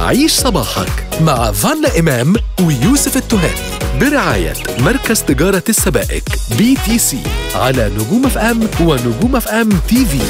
عيش صباحك مع فانا إمام ويوسف التهامي برعاية مركز تجارة السبائك بي تي سي على نجوم اف ام ونجوم اف ام تي في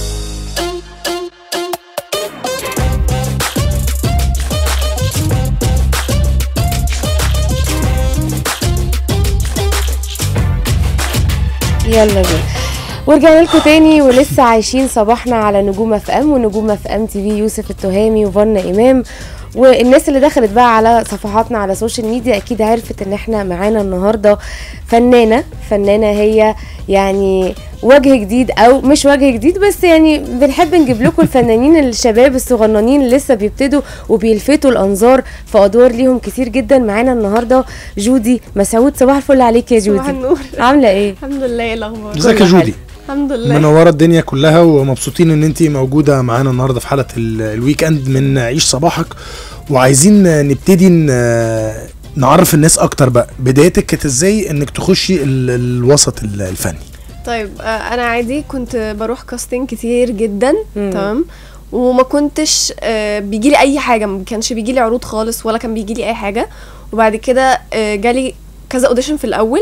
يلا بينا ورجعنا لكم تاني ولسه عايشين صباحنا على نجوم اف ام ونجوم اف ام تي في يوسف التهامي وفنا امام والناس اللي دخلت بقى على صفحاتنا على السوشيال ميديا اكيد عرفت ان احنا معانا النهارده فنانه فنانه هي يعني وجه جديد او مش وجه جديد بس يعني بنحب نجيب لكم الفنانين الشباب الصغننين اللي لسه بيبتدوا وبيلفتوا الانظار في ادوار ليهم كتير جدا معانا النهارده جودي مسعود صباح الفل عليك يا جودي صباح النور عامله ايه الحمد لله ايه الاخبار ازيك يا كله جودي الحمد لله منوره الدنيا كلها ومبسوطين ان انت موجوده معانا النهارده في حلقه ال- الويك اند من عيش صباحك وعايزين نبتدي ن- نعرف الناس اكتر بقى بدايتك كانت ازاي انك تخشي ال- الوسط ال- الفني طيب آه، انا عادي كنت بروح كاستنج كتير جدا مم. تمام وما كنتش آه، بيجيلي اي حاجه ما كانش بيجيلي عروض خالص ولا كان بيجيلي اي حاجه وبعد كده آه، جالي كذا اوديشن في الاول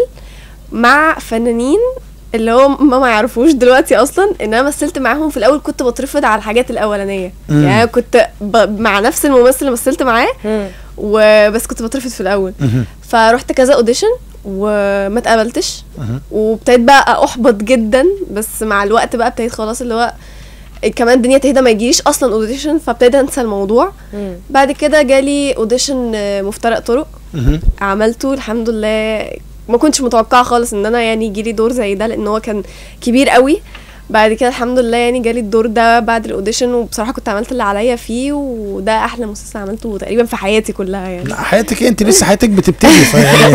مع فنانين اللي هو ما ما يعرفوش دلوقتي اصلا ان انا مثلت معاهم في الاول كنت بترفض على الحاجات الاولانيه مم. يعني أنا كنت ب... مع نفس الممثل اللي مثلت معاه مم. وبس كنت بترفض في الاول مهم. فرحت كذا اوديشن وما اتقبلتش مهم. وابتديت بقى احبط جدا بس مع الوقت بقى ابتديت خلاص اللي هو كمان الدنيا تهدى ما يجيش اصلا اوديشن فابتديت انسى الموضوع مم. بعد كده جالي اوديشن آه، مفترق طرق مهم. عملته الحمد لله ما كنتش متوقعه خالص ان انا يعني يجيلي دور زي ده لان هو كان كبير قوي بعد كده الحمد لله يعني جالي الدور ده بعد الاوديشن وبصراحه كنت عملت اللي عليا فيه وده احلى مسلسل عملته تقريبا في حياتي كلها يعني لا حياتك إيه؟ انت لسه حياتك بتبتدي فيعني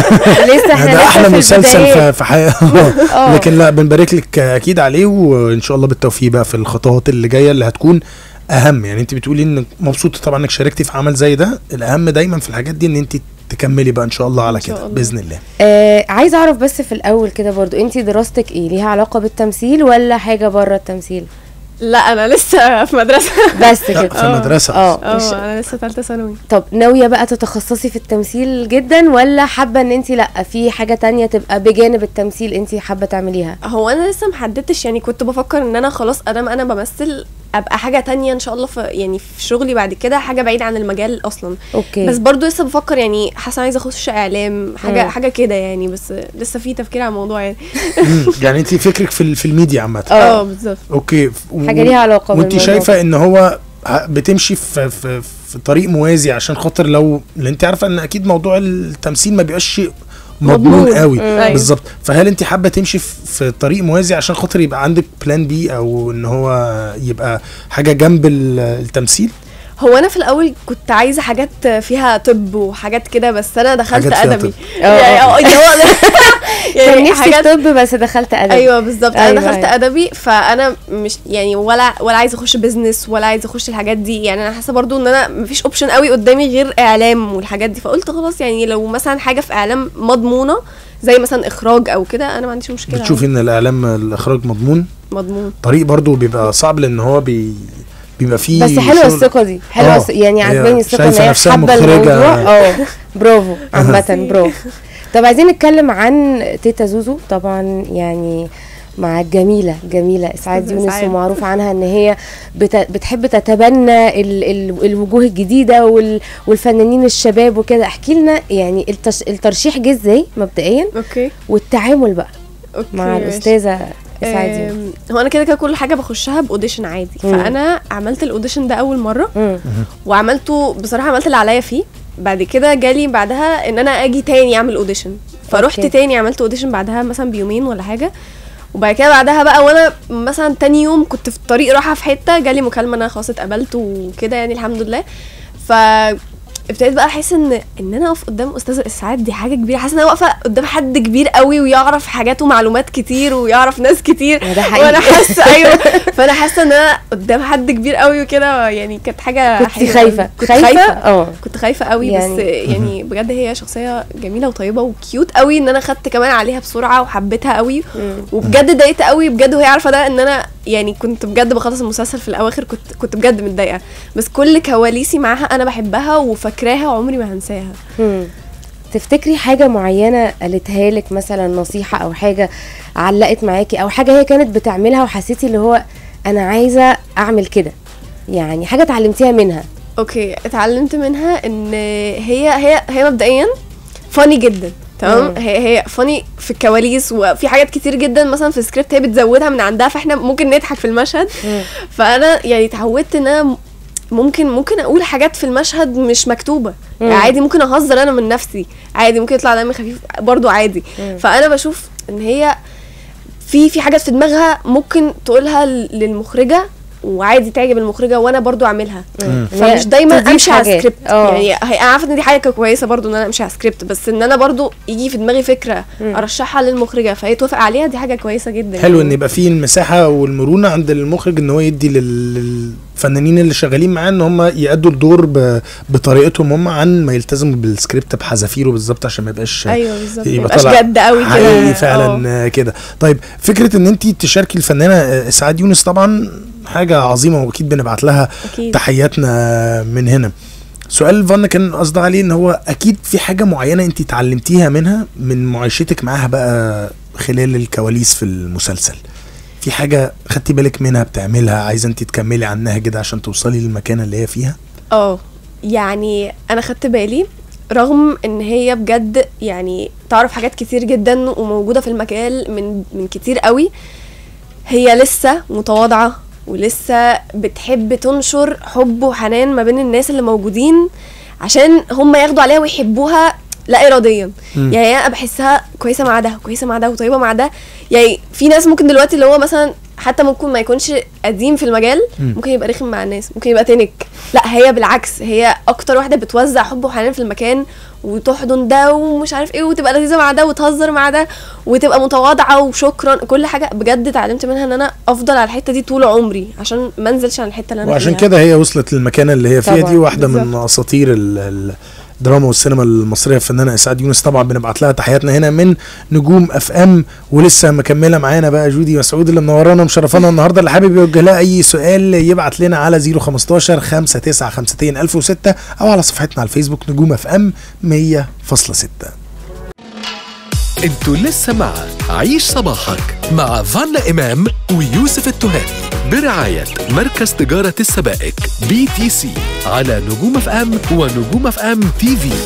لسه احنا ده لسه احلى في مسلسل البدايات. في, في حياه آه. لكن لا بنبارك لك اكيد عليه وان شاء الله بالتوفيق بقى في الخطوات اللي جايه اللي هتكون اهم يعني انت بتقولي انك مبسوطه طبعا انك شاركتي في عمل زي ده الاهم دايما في الحاجات دي ان انت تكملي بقى ان شاء الله على إن شاء كده الله. باذن الله آه عايزه اعرف بس في الاول كده برضو انت دراستك ايه ليها علاقه بالتمثيل ولا حاجه بره التمثيل لا انا لسه في مدرسه بس لا كده في مدرسه اه مش اه انا لسه ثالثه ثانوي طب ناويه بقى تتخصصي في التمثيل جدا ولا حابه ان انت لا في حاجه تانية تبقى بجانب التمثيل انت حابه تعمليها هو انا لسه محددتش يعني كنت بفكر ان انا خلاص ادام انا بمثل ابقى حاجه تانية ان شاء الله في يعني في شغلي بعد كده حاجه بعيده عن المجال اصلا اوكي بس برضو لسه بفكر يعني حاسه عايزه اخش اعلام حاجه مم. حاجه كده يعني بس لسه في تفكير على الموضوع يعني مم. يعني انت فكرك في ال- في الميديا عامه اه. اه بالظبط اوكي و- حاجه ليها علاقه وانت بالموضوع شايفه ان هو ه- بتمشي في, في, في طريق موازي عشان خاطر لو لان انت عارفه ان اكيد موضوع التمثيل ما بيبقاش شيء مضمون مضمون. قوي أيوة. بالظبط فهل انت حابه تمشي في, في طريق موازي عشان خاطر يبقى عندك بلان بي او ان هو يبقى حاجه جنب ال- التمثيل هو انا في الاول كنت عايزه حاجات فيها طب وحاجات كده بس انا دخلت حاجات فيها ادبي طب. اه. يعني اه اللي هو كان يعني نفسي في طب بس دخلت ادب ايوه بالظبط انا أيوة، دخلت أيوة. ادبي فانا مش يعني ولا ولا عايزه اخش بيزنس ولا عايزه اخش الحاجات دي يعني انا حاسه برضو ان انا مفيش اوبشن قوي قدامي غير اعلام والحاجات دي فقلت خلاص يعني لو مثلا حاجه في اعلام مضمونه زي مثلا اخراج او كده انا ما عنديش مشكله بتشوفي ان الاعلام الاخراج مضمون مضمون طريق برضو بيبقى صعب لان هو بي بيبقى فيه بس حلوه شغل- الثقه دي حلوه اه. الث- يعني هي عجباني الثقه ان شايفة هي نفسها حابه مخرجة. الموضوع اه برافو عامه برافو طب عايزين نتكلم عن تيتا زوزو طبعا يعني مع الجميله جميله اسعاد أستاذة يونس إسعاد. ومعروف عنها ان هي بت... بتحب تتبنى ال... ال... الوجوه الجديده وال... والفنانين الشباب وكده احكي لنا يعني التش... الترشيح جه ازاي مبدئيا اوكي والتعامل بقى اوكي مع ماشي. الاستاذه اسعاد يونس أم، هو انا كده كده كل حاجه بخشها باوديشن عادي مم. فانا عملت الاوديشن ده اول مره مم. وعملته بصراحه عملت اللي عليا فيه بعد كده جالي بعدها ان انا اجي تاني اعمل اوديشن فرحت أوكي. تاني عملت اوديشن بعدها مثلا بيومين ولا حاجه وبعد كده بعدها بقى وانا مثلا تاني يوم كنت في الطريق رايحه في حته جالي مكالمه انا خلاص اتقبلت وكده يعني الحمد لله ف ابتديت بقى احس ان ان انا اقف قدام استاذ الاسعاد دي حاجه كبيره حاسه ان انا واقفه قدام حد كبير قوي ويعرف حاجات ومعلومات كتير ويعرف ناس كتير ده حقيقي. وانا حاسه ايوه فانا حاسه ان انا قدام حد كبير قوي وكده يعني كانت حاجه كنت حلوة خايفه أوي. كنت خايفه خايفه اه كنت خايفه قوي يعني- بس يعني بجد هي شخصيه جميله وطيبه وكيوت قوي ان انا خدت كمان عليها بسرعه وحبيتها قوي وبجد اتضايقت قوي بجد وهي عارفه ده ان انا يعني كنت بجد بخلص المسلسل في الاواخر كنت كنت بجد متضايقه بس كل كواليسي معاها انا بحبها وفاكراها وعمري ما هنساها مم. تفتكري حاجة معينة قالتها لك مثلا نصيحة أو حاجة علقت معاكي أو حاجة هي كانت بتعملها وحسيتي اللي هو أنا عايزة أعمل كده يعني حاجة اتعلمتيها منها اوكي اتعلمت منها ان هي هي هي مبدئيا فاني جدا تمام مم. هي هي فاني في الكواليس وفي حاجات كتير جدا مثلا في السكريبت هي بتزودها من عندها فاحنا ممكن نضحك في المشهد فانا يعني اتعودت ان انا م- ممكن ممكن اقول حاجات في المشهد مش مكتوبه يعني مم. عادي ممكن اهزر انا من نفسي عادي ممكن يطلع دمي خفيف برضو عادي فانا بشوف ان هي في في حاجات في دماغها ممكن تقولها ل- للمخرجه وعادي تعجب المخرجه وانا برضو اعملها فمش دايما تضيف امشي على حاجات. سكريبت اه. يعني هي انا عارفه ان دي حاجه كويسه برضو ان انا امشي على سكريبت بس ان انا برضو يجي في دماغي فكره ارشحها للمخرجه فهي توافق عليها دي حاجه كويسه جدا حلو ان يعني. يبقى فيه المساحه والمرونه عند المخرج ان هو يدي لل- للفنانين اللي شغالين معاه ان هم يأدوا الدور ب- بطريقتهم هم عن ما يلتزموا بالسكريبت بحذافيره بالظبط عشان ما يبقاش ايوه بالظبط ما يبقى يبقاش طالع جد قوي كده حقيقي اه. فعلا آه، كده طيب فكره ان انت تشاركي الفنانه آه، اسعاد يونس طبعا حاجه عظيمه واكيد بنبعت لها اكيد تحياتنا من هنا سؤال فانا كان قصدي عليه ان هو اكيد في حاجه معينه انت اتعلمتيها منها من معيشتك معاها بقى خلال الكواليس في المسلسل في حاجه خدتي بالك منها بتعملها عايزه انت تكملي عنها كده عشان توصلي للمكان اللي هي فيها اه يعني انا خدت بالي رغم ان هي بجد يعني تعرف حاجات كتير جدا وموجوده في المجال من من كتير قوي هي لسه متواضعه ولسه بتحب تنشر حب وحنان ما بين الناس اللي موجودين عشان هم ياخدوا عليها ويحبوها لا اراديا مم. يعني انا بحسها كويسه مع ده كويسه مع ده وطيبه مع ده يعني في ناس ممكن دلوقتي اللي هو مثلا حتى ممكن ما يكونش قديم في المجال مم. ممكن يبقى رخم مع الناس ممكن يبقى تنك لا هي بالعكس هي اكتر واحده بتوزع حب وحنان في المكان وتحضن ده ومش عارف ايه وتبقى لذيذه مع ده وتهزر مع ده وتبقى متواضعه وشكرا كل حاجه بجد اتعلمت منها ان انا افضل على الحته دي طول عمري عشان ما انزلش عن الحته اللي انا وعشان فيها. كده هي وصلت للمكان اللي هي فيها طبعاً، دي واحده من بالظبط. اساطير ال- ال- الدراما والسينما المصريه الفنانه اسعاد يونس طبعا بنبعت لها تحياتنا هنا من نجوم اف ام ولسه مكمله معانا بقى جودي مسعود اللي منورانا ومشرفانا النهارده اللي حابب يوجه لها اي سؤال يبعت لنا على 015 5952 1006 او على صفحتنا على الفيسبوك نجوم اف ام 100.6 انتوا لسه مع عيش صباحك مع فانا إمام ويوسف التهامي برعاية مركز تجارة السبائك بي تي سي على نجوم اف ام ونجوم اف ام تي في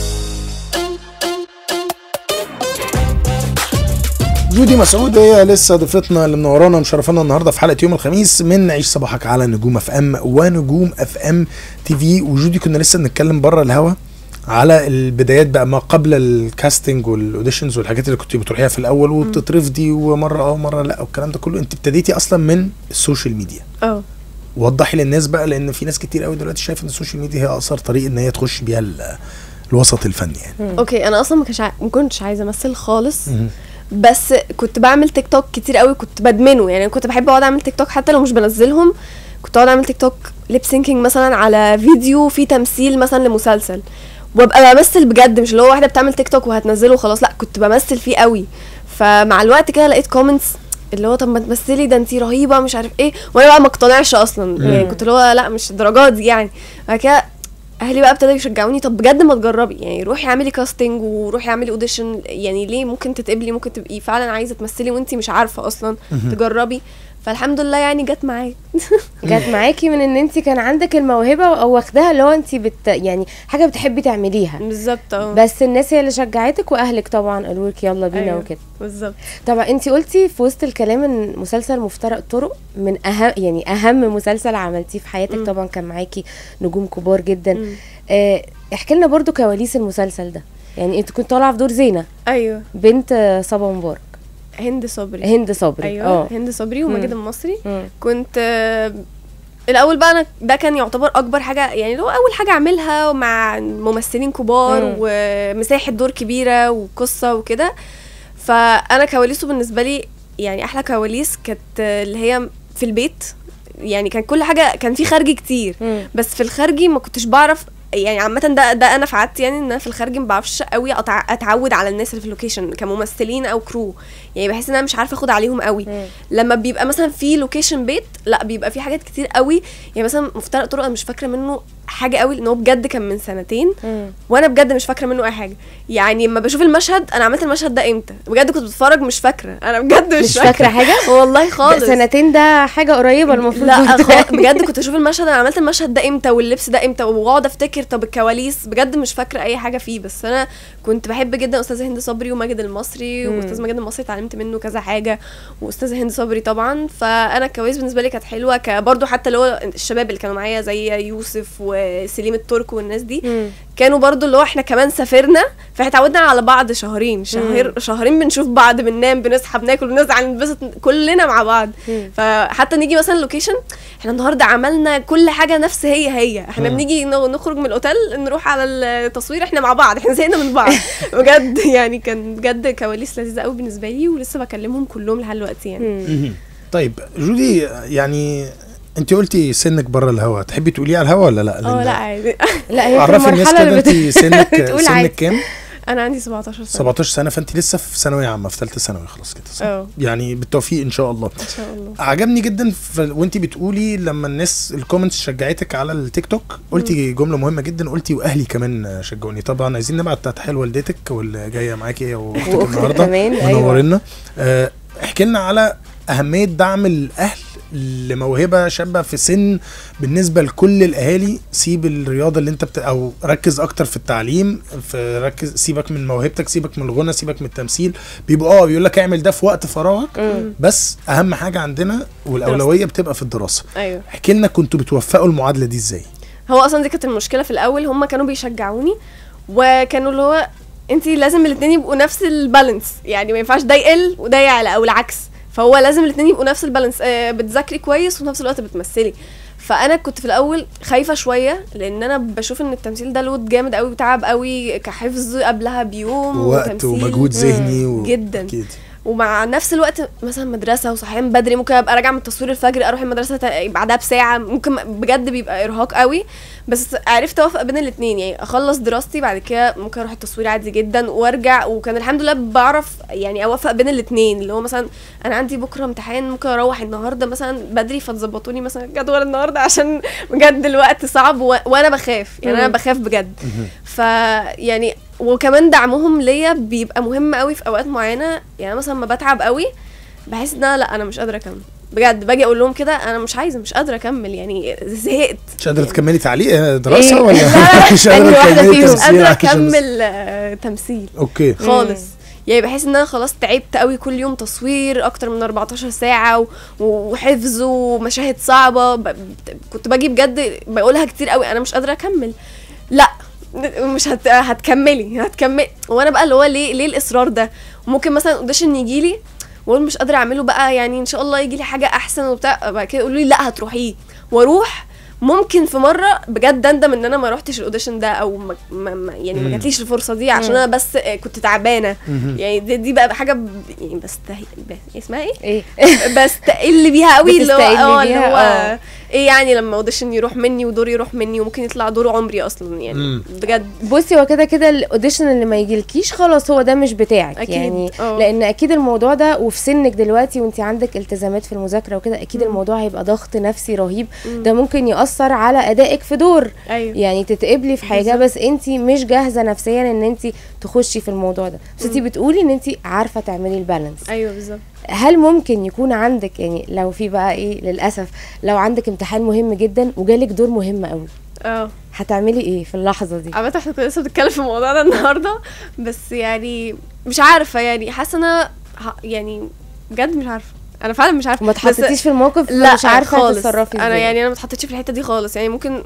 جودي مسعود هي لسه ضيفتنا اللي منورانا ومشرفانا النهارده في حلقه يوم الخميس من عيش صباحك على نجوم اف ام ونجوم اف ام تي في وجودي كنا لسه بنتكلم بره الهوا على البدايات بقى ما قبل الكاستنج والاوديشنز والحاجات اللي كنت بتروحيها في الاول وبتترفضي ومره اه ومره لا والكلام ده كله انت ابتديتي اصلا من السوشيال ميديا اه وضحي للناس بقى لان في ناس كتير قوي دلوقتي شايفه ان السوشيال ميديا هي اقصر طريق ان هي تخش بيها ال- الوسط الفني يعني اوكي انا اصلا ما كنتش ع... ما كنتش عايزه امثل خالص مهم. بس كنت بعمل تيك توك كتير قوي كنت بدمنه يعني كنت بحب اقعد اعمل تيك توك حتى لو مش بنزلهم كنت اقعد اعمل تيك توك ليب سينكينج مثلا على فيديو فيه تمثيل مثلا لمسلسل وابقى بمثل بجد مش اللي هو واحده بتعمل تيك توك وهتنزله خلاص لا كنت بمثل فيه قوي فمع الوقت كده لقيت كومنتس اللي هو طب ما تمثلي ده انتي رهيبه مش عارف ايه وانا بقى ما اقتنعش اصلا يعني كنت اللي هو لا مش الدرجات دي يعني بعد كده اهلي بقى ابتدوا يشجعوني طب بجد ما تجربي يعني روحي اعملي كاستنج وروحي اعملي اوديشن يعني ليه ممكن تتقبلي ممكن تبقي فعلا عايزه تمثلي وانتي مش عارفه اصلا تجربي فالحمد لله يعني جت معايا جت معاكي من ان انت كان عندك الموهبه او واخداها اللي هو انت بت يعني حاجه بتحبي تعمليها بالظبط اه بس الناس هي اللي شجعتك واهلك طبعا قالوا لك يلا بينا أيوة. وكده بالظبط طبعا انت قلتي في وسط الكلام ان مسلسل مفترق طرق من اهم يعني اهم مسلسل عملتيه في حياتك مم. طبعا كان معاكي نجوم كبار جدا مم. آه احكي لنا برضو كواليس المسلسل ده يعني انت كنت طالعه في دور زينه ايوه بنت آه، صبا مبارك هند صبري هند صبري ايوه اه هند صبري وماجد مم. المصري مم. كنت آه، الاول بقى انا ده كان يعتبر اكبر حاجه يعني اللي هو اول حاجه اعملها مع ممثلين كبار مم. ومساحه دور كبيره وقصه وكده فانا كواليسه بالنسبه لي يعني احلى كواليس كانت اللي هي في البيت يعني كان كل حاجه كان في خارجي كتير مم. بس في الخارجي ما كنتش بعرف يعني عامة ده ده انا في عادتي يعني ان انا في الخارجي ما بعرفش قوي أتع- اتعود على الناس اللي في اللوكيشن كممثلين او كرو يعني بحس ان انا مش عارفه اخد عليهم قوي مم. لما بيبقى مثلا في لوكيشن بيت لا بيبقى في حاجات كتير قوي يعني مثلا مفترق طرق انا مش فاكره منه حاجه قوي لان هو بجد كان من سنتين مم. وانا بجد مش فاكره منه اي حاجه يعني لما بشوف المشهد انا عملت المشهد ده امتى بجد كنت بتفرج مش فاكره انا بجد مش, مش فاكره حاجه والله ده خالص سنتين ده حاجه قريبه المفروض لا برضه خ... يعني. بجد كنت اشوف المشهد انا عملت المشهد ده امتى واللبس ده امتى واقعد افتكر طب الكواليس بجد مش فاكره اي حاجه فيه بس انا كنت بحب جدا استاذه هند صبري وماجد المصري مم. واستاذ ماجد المصري اتعلمت منه كذا حاجه واستاذه هند صبري طبعا فانا الكواليس بالنسبه لي كانت حلوه ك... برضو حتى اللي هو الشباب اللي كانوا معايا زي يوسف وسليم الترك والناس دي مم. كانوا برضو اللي هو احنا كمان سافرنا فاحنا اتعودنا على بعض شهرين شهر شهرين بنشوف بعض بننام بنصحى بناكل بنزعل ننبسط كلنا مع بعض مم. فحتى نيجي مثلا لوكيشن احنا النهارده عملنا كل حاجه نفس هي هي احنا مم. بنيجي ن- نخرج من الاوتيل نروح على التصوير احنا مع بعض احنا زهقنا من بعض بجد يعني كان بجد كواليس لذيذه قوي بالنسبه لي ولسه بكلمهم كلهم لحد دلوقتي يعني مم. مهم. طيب جودي يعني انت قلتي سنك بره الهوا تحبي تقوليه على الهوا ولا لا اه لأن- لا عادي لا هي في عرفي الناس المرحله اللي كده بت... انت سنك بتقول عادي. سنك كام انا عندي 17 سنه 17 سنه فانت لسه في ثانويه عامه في ثالثه ثانوي خلاص كده صح اه يعني بالتوفيق ان شاء الله ان شاء الله عجبني جدا ف... وانت بتقولي لما الناس الكومنتس شجعتك على التيك توك قلتي جمله مهمه جدا قلتي واهلي كمان شجعوني طبعا عايزين نبعت تحيه لوالدتك واللي جايه معاكي هي واختك واختك النهارده كمان ايوه منورنا آه، احكي لنا على اهميه دعم الاهل لموهبه شابه في سن بالنسبه لكل الاهالي سيب الرياضه اللي انت بت... او ركز اكتر في التعليم في ركز سيبك من موهبتك سيبك من الغنى سيبك من التمثيل بيبقوا اه بيقول لك اعمل ده في وقت فراغك مم. بس اهم حاجه عندنا والاولويه بتبقى في الدراسه ايوه احكي لنا كنتوا بتوفقوا المعادله دي ازاي هو اصلا دي كانت المشكله في الاول هم كانوا بيشجعوني وكانوا اللي هو انت لازم الاثنين يبقوا نفس البالانس يعني ما ينفعش ده يقل وده يعلى او العكس فهو لازم الاثنين يبقوا نفس البالانس آه بتذاكري كويس وفي نفس الوقت بتمثلي فانا كنت في الاول خايفه شويه لان انا بشوف ان التمثيل ده لود جامد قوي وتعب قوي كحفظ قبلها بيوم ووقت وتمثيل. ومجهود ذهني و... جدا. أكيد. ومع نفس الوقت مثلا مدرسه وصحيان بدري ممكن ابقى راجعه من التصوير الفجر اروح المدرسه تا- بعدها بساعه ممكن بجد بيبقى ارهاق قوي بس عرفت اوفق بين الاثنين يعني اخلص دراستي بعد كده ممكن اروح التصوير عادي جدا وارجع وكان الحمد لله بعرف يعني اوفق بين الاثنين اللي هو مثلا انا عندي بكره امتحان ممكن اروح النهارده مثلا بدري فتظبطوني مثلا جدول النهارده عشان بجد الوقت صعب و... وانا بخاف يعني انا مم. بخاف بجد ف يعني وكمان دعمهم ليا بيبقى مهم قوي في اوقات معينه يعني أنا مثلا لما بتعب قوي بحس ان أنا لا انا مش قادره اكمل بجد باجي اقول لهم كده انا مش عايزه مش قادره اكمل يعني زهقت مش قادره تكملي تعليق آه، دراسه إيه؟ ولا مش أنهي قادره واحدة تكملي فيهم؟ مش تمثيل قادره عشان بس- اكمل آه، تمثيل اوكي خالص يعني بحس ان انا خلاص تعبت قوي كل يوم تصوير اكتر من 14 ساعه و- وحفظ ومشاهد صعبه ب... كنت باجي بجد بقولها كتير قوي انا مش قادره اكمل لا مش هت... هتكملي هتكملي وانا بقى اللي هو ليه ليه الاصرار ده وممكن مثلا اوديشن يجي لي واقول مش قادره اعمله بقى يعني ان شاء الله يجي لي حاجه احسن وبتاع بعد كده يقولوا لي لا هتروحيه واروح ممكن في مره بجد اندم ان انا ما روحتش الاوديشن ده او ما ما ما- يعني مم. ما جاتليش الفرصه دي عشان مم. انا بس آه، كنت تعبانه مهم. يعني دي, دي بقى حاجه ب... يعني بستهي ب... اسمها ايه ايه بستقل بيها قوي اللي هو بتستقلي اه اللي بيها، هو اه. ايه يعني لما اوديشن يروح مني ودوري يروح مني وممكن يطلع دور عمري اصلا يعني مم. بجد بصي هو كده كده الاوديشن اللي ما يجيلكيش خلاص هو ده مش بتاعك أكيد، يعني اه. لان اكيد الموضوع ده وفي سنك دلوقتي وانت عندك التزامات في المذاكره وكده اكيد مم. الموضوع هيبقى ضغط نفسي رهيب مم. ده ممكن ياثر على ادائك في دور ايوه يعني تتقبلي في حاجه بالظبط. بس انت مش جاهزه نفسيا ان انت تخشي في الموضوع ده بس انت مم. بتقولي ان انت عارفه تعملي البالانس ايوه بالظبط هل ممكن يكون عندك يعني لو في بقى ايه للاسف لو عندك امتحان مهم جدا وجالك دور مهم قوي اه هتعملي ايه في اللحظه دي عامة احنا كنا لسه بنتكلم في الموضوع ده النهارده بس يعني مش عارفه يعني حاسه انا ه- يعني بجد مش عارفه انا فعلا مش عارفه ما بس- اتحطيتيش في الموقف لا مش عارفه خالص تتصرفي ازاي انا يعني انا ما اتحطيتش في الحته دي خالص يعني ممكن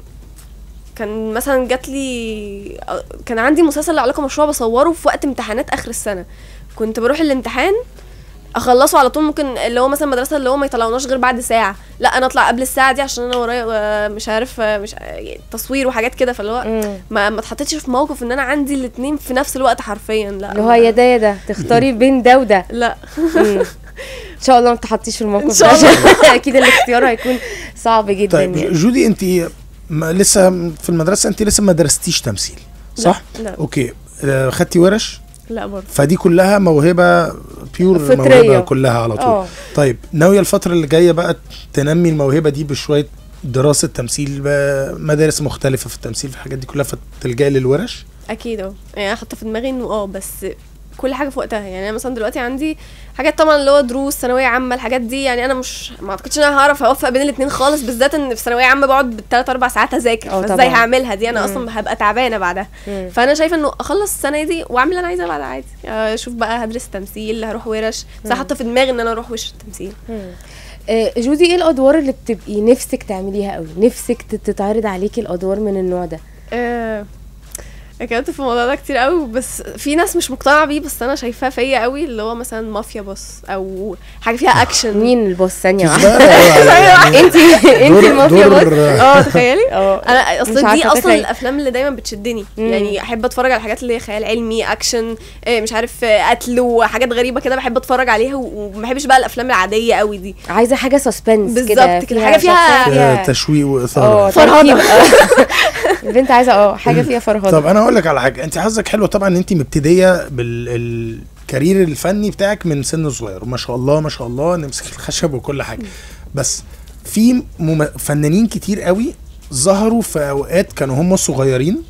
كان مثلا جات لي كان عندي مسلسل له علاقه مشروع بصوره في وقت امتحانات اخر السنه كنت بروح الامتحان اخلصه على طول ممكن اللي هو مثلا مدرسه اللي هو ما يطلعوناش غير بعد ساعه لا انا اطلع قبل الساعه دي عشان انا ورايا آه، مش عارف آه، مش آه، تصوير وحاجات كده فاللي هو مم. ما ما اتحطيتش في موقف ان انا عندي الاثنين في نفس الوقت حرفيا لا اللي هو ما- يا ده يا ده تختاري بين ده وده لا مم. ان شاء الله ما تحطيش في الموقف إن ده شاء الله. عشان اكيد الاختيار هيكون صعب جدا طيب يعني جودي انت ما لسه في المدرسه انت لسه ما درستيش تمثيل صح لا اوكي آه، خدتي ورش لا برضه فدي كلها موهبه بيور فطرية. موهبه كلها على طول اه طيب ناويه الفتره اللي جايه بقى تنمي الموهبه دي بشويه دراسه تمثيل مدارس مختلفه في التمثيل في الحاجات دي كلها فتلجأي للورش اكيد اه يعني انا حاطه في دماغي انه اه بس كل حاجه في وقتها يعني انا مثلا دلوقتي عندي حاجات طبعا اللي هو دروس ثانويه عامه الحاجات دي يعني انا مش ما اعتقدش ان انا هعرف اوفق بين الاثنين خالص بالذات ان في ثانويه عامه بقعد بالثلاث اربع ساعات اذاكر اه فازاي طبعا. هعملها دي انا مم. اصلا هبقى تعبانه بعدها مم. فانا شايفه انه اخلص السنه دي واعمل اللي انا عايزاه بعدها عادي آه، اشوف بقى هدرس تمثيل هروح ورش بس حاطه في دماغي ان انا اروح ورش التمثيل مم. آه، جودي ايه الادوار اللي بتبقي نفسك تعمليها قوي نفسك تت- تتعرض عليكي الادوار من النوع ده آه، اتكلمت في الموضوع ده كتير قوي بس في ناس مش مقتنعه بيه بس انا شايفاه فيا قوي اللي هو مثلا مافيا بوس او حاجه فيها اكشن مين البوس ثانيه انت واحده صغيرة يعني انت انت دور- المافيا دور- بوس اه تخيلي اه انا اصل مش دي عارفة اصلا فكرة ايه. الافلام اللي دايما بتشدني مم. يعني احب اتفرج على الحاجات اللي هي خيال علمي اكشن إيه مش عارف آه، قتل وحاجات غريبه كده بحب اتفرج عليها و- وما بحبش بقى الافلام العاديه قوي دي عايزه حاجه سسبنس بالظبط كده، حاجة فيها- شخصية آه، تشويق اه واثاره فرهضه البنت عايزه اه حاجه فيها فرهضه طب انا اقول لك على حاجه انت حظك حلو طبعا ان انت مبتديه بالكارير الفني بتاعك من سن صغير وما شاء الله ما شاء الله نمسك الخشب وكل حاجه بس في مم... فنانين كتير قوي ظهروا في اوقات كانوا هم صغيرين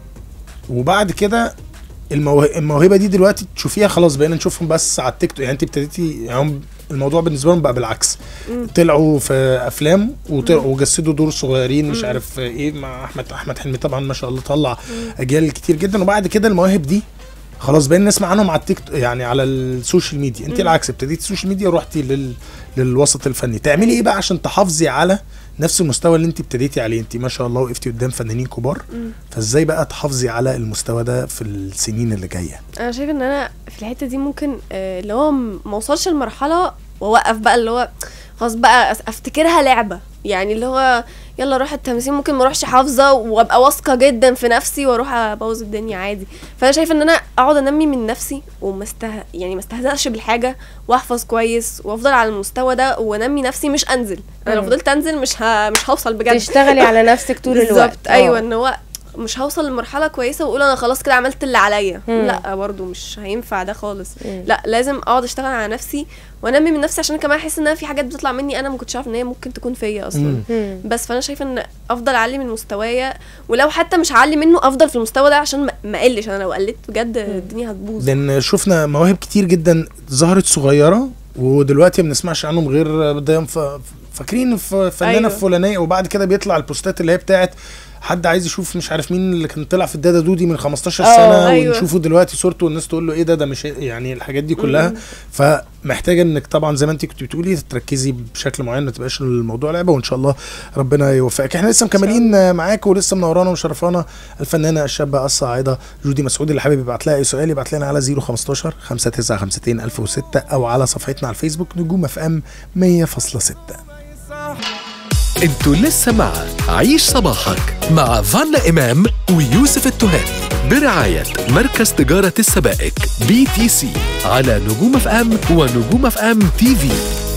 وبعد كده الموه... الموهبه دي دلوقتي تشوفيها خلاص بقينا نشوفهم بس على التيك توك يعني انت ابتديتي يعني هم الموضوع بالنسبه لهم بقى بالعكس مم. طلعوا في افلام وطلعوا وجسدوا دور صغيرين مش عارف ايه مع احمد احمد حلمي طبعا ما شاء الله طلع اجيال كتير جدا وبعد كده المواهب دي خلاص بقينا نسمع عنهم على التيك توك- يعني على السوشيال ميديا انت العكس ابتديتي السوشيال ميديا ورحتي لل... للوسط الفني تعملي ايه بقى عشان تحافظي على نفس المستوى اللي انت ابتديتي عليه انت ما شاء الله وقفتي قدام فنانين كبار فازاي بقى تحافظي على المستوى ده في السنين اللي جايه انا شايفه ان انا في الحته دي ممكن آه، اللي هو م- ما اوصلش لمرحله واوقف بقى اللي هو خلاص بقى أس- افتكرها لعبه يعني اللي هو يلا اروح التمثيل ممكن ما اروحش حافظه وابقى واثقه جدا في نفسي واروح ابوظ الدنيا عادي فانا شايفه ان انا اقعد انمي من نفسي وما استه... يعني ما استهزأش بالحاجه واحفظ كويس وافضل على المستوى ده وانمي نفسي مش انزل انا لو مم. فضلت انزل مش ه... مش هوصل بجد تشتغلي على نفسك طول الوقت بالظبط اه. ايوه ان هو مش هوصل لمرحله كويسه واقول انا خلاص كده عملت اللي عليا مم. لا برضو مش هينفع ده خالص مم. لا لازم اقعد اشتغل على نفسي وانمي من نفسي عشان كمان احس ان أنا في حاجات بتطلع مني انا ما كنتش عارفه ان هي ممكن تكون فيا اصلا مم. مم. بس فانا شايفه ان افضل اعلي من مستوايا ولو حتى مش هعلي منه افضل في المستوى ده عشان ما- ما اقلش انا لو قلت بجد الدنيا هتبوظ لان شفنا مواهب كتير جدا ظهرت صغيره ودلوقتي ما بنسمعش عنهم غير ده ف- فاكرين ف- فنانه أيوة. فلانيه وبعد كده بيطلع البوستات اللي هي بتاعت حد عايز يشوف مش عارف مين اللي كان طلع في الدادا دودي من 15 اه، سنه أيوة. ونشوفه دلوقتي صورته والناس تقول له ايه ده ده مش يعني الحاجات دي كلها فمحتاجه انك طبعا زي ما انت كنت بتقولي تركزي بشكل معين ما تبقاش الموضوع لعبه وان شاء الله ربنا يوفقك احنا لسه مكملين معاك ولسه منورانا ومشرفانا الفنانه الشابه الصاعده جودي مسعود اللي حابب يبعت لها اي سؤال يبعت لنا على 015 5952 1006 او على صفحتنا على الفيسبوك نجوم اف ام 100.6 انتوا لسه مع عيش صباحك مع فانا إمام ويوسف التهامي برعاية مركز تجارة السبائك بي تي سي على نجوم اف ام ونجوم اف ام تي في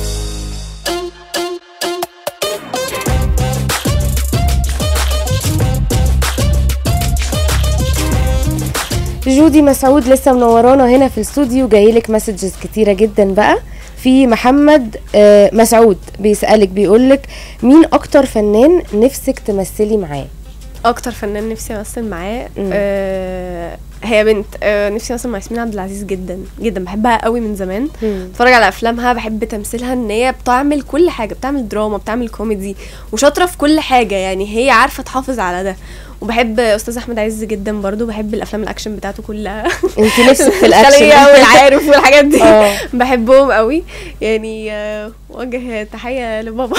جودي مسعود لسه منورانا هنا في الاستوديو جاي لك مسجز كتيره جدا بقى في محمد آه، مسعود بيسالك بيقول لك مين اكتر فنان نفسك تمثلي معاه اكتر فنان نفسي امثل معاه مم. آه هي بنت آه نفسي امثل مع ياسمين عبد العزيز جدا جدا بحبها قوي من زمان مم. اتفرج على افلامها بحب تمثيلها ان هي بتعمل كل حاجه بتعمل دراما بتعمل كوميدي وشاطره في كل حاجه يعني هي عارفه تحافظ على ده وبحب استاذ احمد عز جدا برضو بحب الافلام الاكشن بتاعته كلها انت نفسك في الخلية الاكشن والعارف والحاجات دي اه. بحبهم قوي يعني آه، وجه تحيه لبابا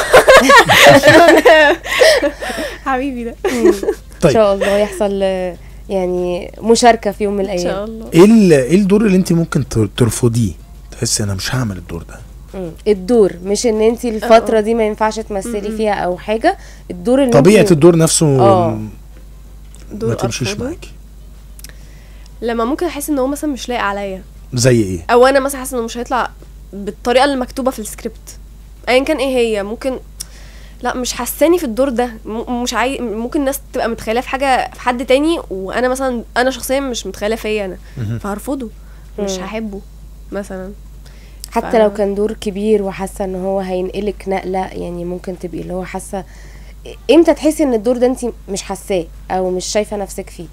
حبيبي ده ان طيب شاء الله يحصل آه، يعني مشاركه في يوم من ان شاء الايام الله ايه ال- ايه الدور اللي انت ممكن تر- ترفضيه تحسي انا مش هعمل الدور ده مم. الدور مش ان انت الفتره دي ما ينفعش تمثلي فيها او حاجه الدور اللي طبيعه انت- الدور نفسه آه. دور ما تمشيش أرفضه. معاكي لما ممكن احس ان هو مثلا مش لايق عليا زي ايه او انا مثلا حاسه انه مش هيطلع بالطريقه اللي مكتوبه في السكريبت ايا كان ايه هي ممكن لا مش حاساني في الدور ده م- مش عاي... ممكن الناس تبقى متخيله في حاجه في حد تاني وانا مثلا انا شخصيا مش متخيله فيا انا مهم. فهرفضه مش مم. هحبه مثلا حتى ف- لو كان دور كبير وحاسه ان هو هينقلك نقله يعني ممكن تبقي اللي هو حاسه امتى تحسي ان الدور ده انت مش حاساه او مش شايفه نفسك فيه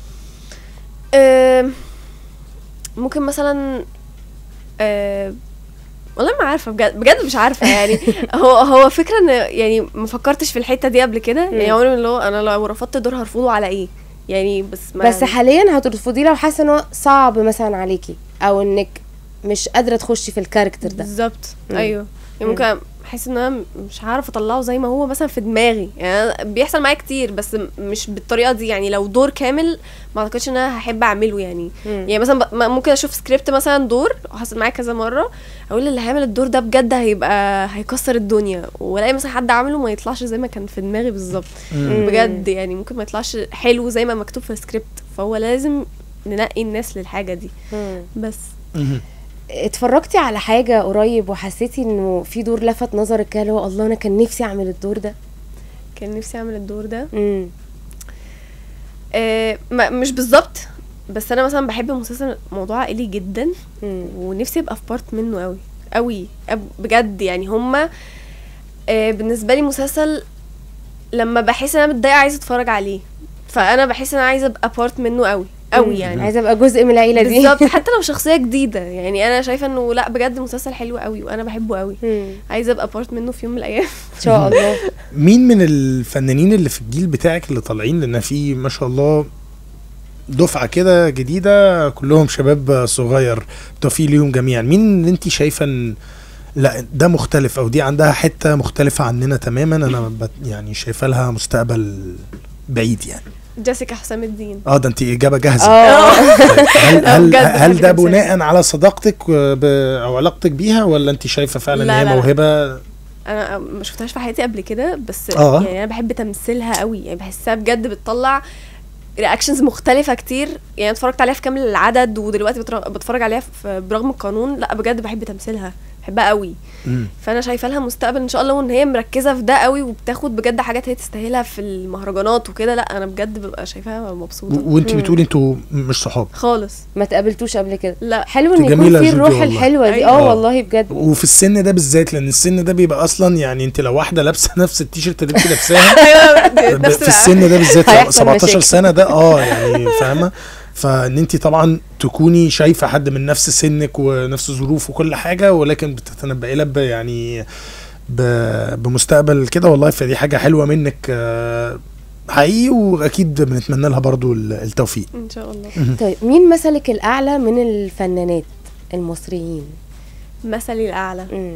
أم، ممكن مثلا أه، والله ما عارفه بجد بجد مش عارفه يعني هو هو فكره ان يعني ما فكرتش في الحته دي قبل كده يعني مم. عمري من اللي هو انا لو رفضت دور هرفضه على ايه يعني بس ما بس حاليا هترفضيه لو حاسه ان هو صعب مثلا عليكي او انك مش قادره تخشي في الكاركتر ده بالظبط مم. ايوه يعني ممكن احس ان انا مش هعرف اطلعه زي ما هو مثلا في دماغي يعني أنا بيحصل معايا كتير بس م- مش بالطريقه دي يعني لو دور كامل ما اعتقدش ان انا هحب اعمله يعني مم. يعني مثلا ب- م- ممكن اشوف سكريبت مثلا دور وحصل معايا كذا مره اقول اللي هيعمل الدور ده بجد هيبقى هيكسر الدنيا والاقي مثلا حد عامله ما يطلعش زي ما كان في دماغي بالظبط مم. بجد يعني ممكن ما يطلعش حلو زي ما مكتوب في السكريبت فهو لازم ننقي الناس للحاجه دي مم. بس مهم. اتفرجتي على حاجه قريب وحسيتي انه في دور لفت نظرك كده اللي هو الله انا كان نفسي اعمل الدور ده كان نفسي اعمل الدور ده امم آه ما مش بالظبط بس انا مثلا بحب مسلسل موضوع عائلي جدا مم. ونفسي ابقى في بارت منه قوي قوي أب- بجد يعني هما آه بالنسبه لي مسلسل لما بحس ان انا متضايقه عايزه اتفرج عليه فانا بحس ان انا عايزه ابقى بارت منه قوي قوي يعني عايزه ابقى جزء من العيله دي بالظبط حتى لو شخصيه جديده يعني انا شايفه انه لا بجد مسلسل حلو قوي وانا بحبه قوي مم. عايزه ابقى بارت منه في يوم من الايام ان شاء الله مين من الفنانين اللي في الجيل بتاعك اللي طالعين لان في ما شاء الله دفعه كده جديده كلهم شباب صغير توفيق ليهم جميعا مين اللي انت شايفه ان لا ده مختلف او دي عندها حته مختلفه عننا تماما انا بت يعني شايفه لها مستقبل بعيد يعني جيسيكا حسام الدين اه ده انت اجابه جاهزه اه هل هل, بجد هل ده بحب جدا. بناء على صداقتك ب- او علاقتك بيها ولا انت شايفه فعلا ان لا، هي لا، لا. موهبه انا ما شفتهاش في حياتي قبل كده بس آه. يعني انا بحب تمثيلها قوي يعني بحسها بجد بتطلع رياكشنز مختلفة كتير يعني أنا اتفرجت عليها في كامل العدد ودلوقتي بتر- بتفرج عليها في برغم القانون لا بجد بحب تمثيلها بحبها قوي مم. فانا شايفه لها مستقبل ان شاء الله وان هي مركزه في ده قوي وبتاخد بجد حاجات هي تستاهلها في المهرجانات وكده لا انا بجد ببقى شايفاها مبسوطه و- وانت بتقولي انتوا مش صحاب خالص ما تقابلتوش قبل كده لا حلو انت ان يكون جميلة في يا جودي الروح والله. الحلوه دي أيوة. اه آه. والله بجد وفي السن ده بالذات لان السن ده بيبقى اصلا يعني انت لو واحده لابسه نفس التيشيرت اللي انت لابساها ايوه ب- نفس في السن ده بالذات هيحصل 17 مشاكل. سنه ده اه يعني فاهمه فان انت طبعا تكوني شايفه حد من نفس سنك ونفس ظروف وكل حاجه ولكن بتتنبئي له ب- يعني ب- بمستقبل كده والله فدي حاجه حلوه منك آه، حقيقي واكيد بنتمنى لها برضو ال- التوفيق ان شاء الله طيب مين مثلك الاعلى من الفنانات المصريين مثلي الاعلى امم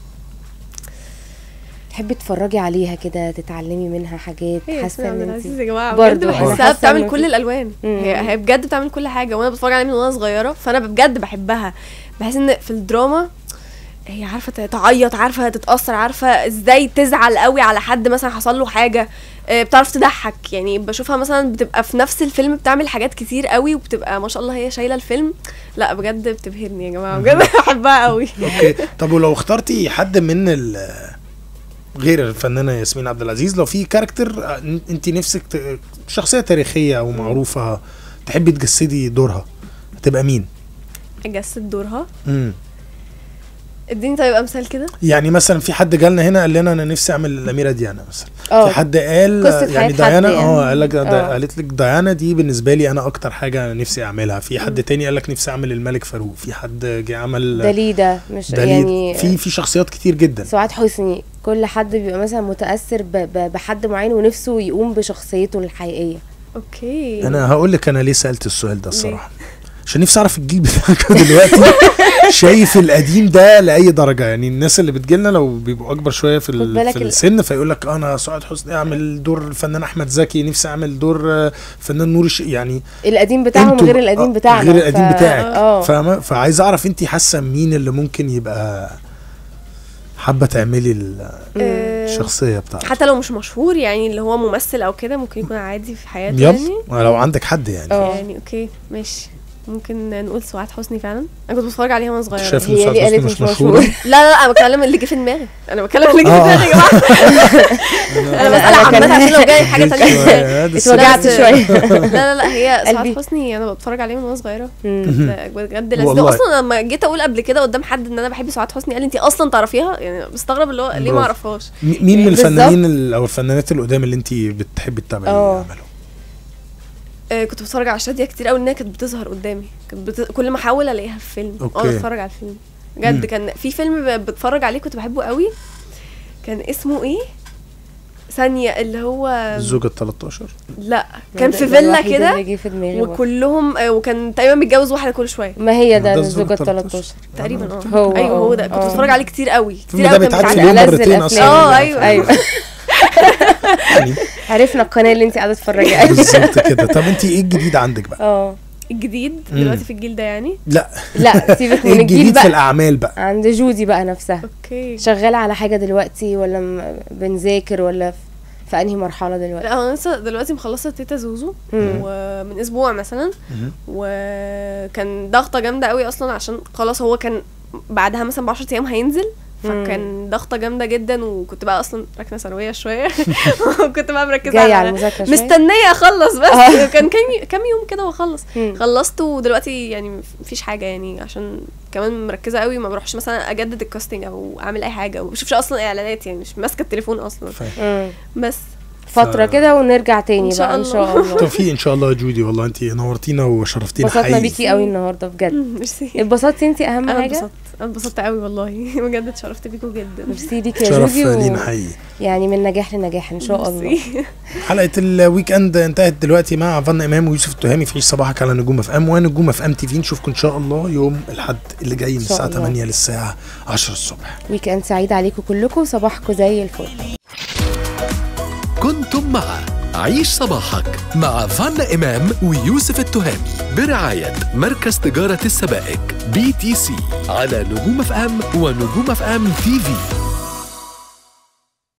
تحبي تتفرجي عليها كده تتعلمي منها حاجات هي حاسه ياسمين عبد ان انت العزيز يا جماعه برضو بجد أنا بحسها حاسة بتعمل إنه كل في- الالوان مم. هي هي بجد بتعمل كل حاجه وانا بتفرج عليها من وانا صغيره فانا بجد بحبها بحس ان في الدراما هي عارفه تعيط عارفه تتاثر عارفه ازاي تزعل قوي على حد مثلا حصل له حاجه آه، بتعرف تضحك يعني بشوفها مثلا بتبقى في نفس الفيلم بتعمل حاجات كتير قوي وبتبقى ما شاء الله هي شايله الفيلم لا بجد بتبهرني يا جماعه بجد بحبها قوي اوكي طب ولو اخترتي حد من ال غير الفنانه ياسمين عبد العزيز لو في كاركتر آه، انت نفسك ت- شخصيه تاريخيه او معروفه تحبي تجسدي دورها هتبقى مين؟ اجسد دورها امم اديني طيب امثال كده يعني مثلا في حد جالنا هنا قال لنا انا نفسي اعمل الاميره ديانا مثلا اه في حد قال قصة يعني حياة حد ديانا يعني. اه قال لك ده- اه. قالت لك ديانا دي بالنسبه لي انا اكتر حاجه نفسي اعملها في حد تاني قال لك نفسي اعمل الملك فاروق في حد جه عمل داليدا مش دليل يعني في في شخصيات كتير جدا سعاد حسني كل حد بيبقى مثلا متاثر ب- ب- بحد معين ونفسه يقوم بشخصيته الحقيقيه اوكي انا هقول لك انا ليه سالت السؤال ده الصراحه عشان نفسي اعرف الجيل بتاعك دلوقتي شايف القديم ده لاي درجه يعني الناس اللي بتجيلنا لو بيبقوا اكبر شويه في, خد ال- بالك في ال- السن فيقول لك انا سعاد حسني اعمل دور الفنان احمد زكي نفسي اعمل دور آه، فنان نور الش... يعني القديم بتاعهم انتوا غير بقى- القديم آه، بتاعنا غير القديم ف- بتاعك اه فاهمه فعايز اعرف انت حاسه مين اللي ممكن يبقى حابه تعملي ال- آه، الشخصيه بتاعتك حتى لو مش مشهور يعني اللي هو ممثل او كده ممكن يكون عادي في حياته يلا يعني لو عندك حد يعني اه. يعني اوكي ماشي ممكن نقول سعاد حسني فعلا انا كنت بتفرج عليها وانا صغيره شايف ان هي سعاد دي حسني قالت مش مش مشهوره مشهورة. لا لا لا انا بتكلم اللي جه في دماغي انا بتكلم اللي جه في اه. دماغي يا جماعه انا بسال أنا عامه كان- عشان لو جاي حاجه جيت تانية شوية، ده اتوجعت بس- شويه لا لا لا هي قلبي. سعاد حسني انا بتفرج عليها من وانا صغيره مم. ده بجد لذيذه والله. اصلا لما جيت اقول قبل كده قدام حد ان انا بحب سعاد حسني قال لي انت اصلا تعرفيها يعني بستغرب اللي هو ليه برافو. ما اعرفهاش م- مين من بالظبط. الفنانين ال- او الفنانات القدام اللي انت بتحبي تتابعي اه. اعمالهم آه كنت بتفرج على شاديه كتير قوي انها كانت بتظهر قدامي كانت بت... كل ما احاول الاقيها في فيلم اوكي. اقعد اتفرج على الفيلم بجد مم. كان في فيلم ب- بتفرج عليه كنت بحبه قوي كان اسمه ايه ثانيه اللي هو الزوجة ال 13 لا كان ده- في ده فيلا الوحيد كده اللي جه في دماغي برضه. وكلهم آه وكان تقريبا متجوز واحده كل شويه ما هي ده ده الزوجة الزوجة ال 13 تقريبا اه هو- ايوه هو ده اه. كنت بتفرج عليه كتير قوي كتير الفيلم ده قوي كان بيتعاد في بيتعاد- اليوم ألذ مرتين الأفلام. اصلا اه ايوه ايوه يعني عرفنا القناه اللي انت قاعده تتفرجي عليها بالظبط كده طب انت ايه الجديد عندك بقى؟ اه الجديد مم. دلوقتي في الجيل ده يعني لا لا سيبك ايه من الجيل الجديد في بقى الاعمال بقى؟ عند جودي بقى نفسها اوكي شغاله على حاجه دلوقتي ولا م- بنذاكر ولا في- في انهي مرحله دلوقتي لا انا لسه دلوقتي مخلصه تيتا زوزو مم. ومن اسبوع مثلا مهم. وكان ضغطه جامده قوي اصلا عشان خلاص هو كان بعدها مثلا ب 10 ايام هينزل فكان ضغطه جامده جدا وكنت بقى اصلا راكنه ثانويه شويه وكنت بقى مركزه جايه على على المذاكره شويه مستنيه اخلص بس آه. كان كام كام يوم كده واخلص مم. خلصت ودلوقتي يعني مفيش حاجه يعني عشان كمان مركزه قوي ما بروحش مثلا اجدد الكاستنج او اعمل اي حاجه وما بشوفش اصلا اعلانات يعني مش ماسكه التليفون اصلا فاهم. مم. بس فتره ف- كده ونرجع تاني إن شاء بقى ان الله. شاء الله توفيق ان شاء الله يا جودي والله انت نورتينا وشرفتينا انبسطنا حقيقي بيكي قوي النهارده بجد ميرسي اتبسطتي انت اهم انا حاجه انبسطت انا انبسطت قوي والله بجد اتشرفت بيكم جدا ميرسي ليكي يا شرف جودي لينا و... حقيقي يعني من نجاح لنجاح ان شاء الله ميرسي. حلقه الويك اند انتهت دلوقتي مع فن امام ويوسف التهامي في عيش صباحك على نجوم اف ام ونجوم اف ام تي في نشوفكم ان شاء الله يوم الاحد اللي جاي من إن شاء الساعه الله. 8 للساعه 10 الصبح ويك اند سعيد عليكم كلكم صباحكم زي الفل كنتم مع عيش صباحك مع فانا إمام ويوسف التهامي برعاية مركز تجارة السبائك بي تي سي على نجوم اف ام ونجوم اف ام تي في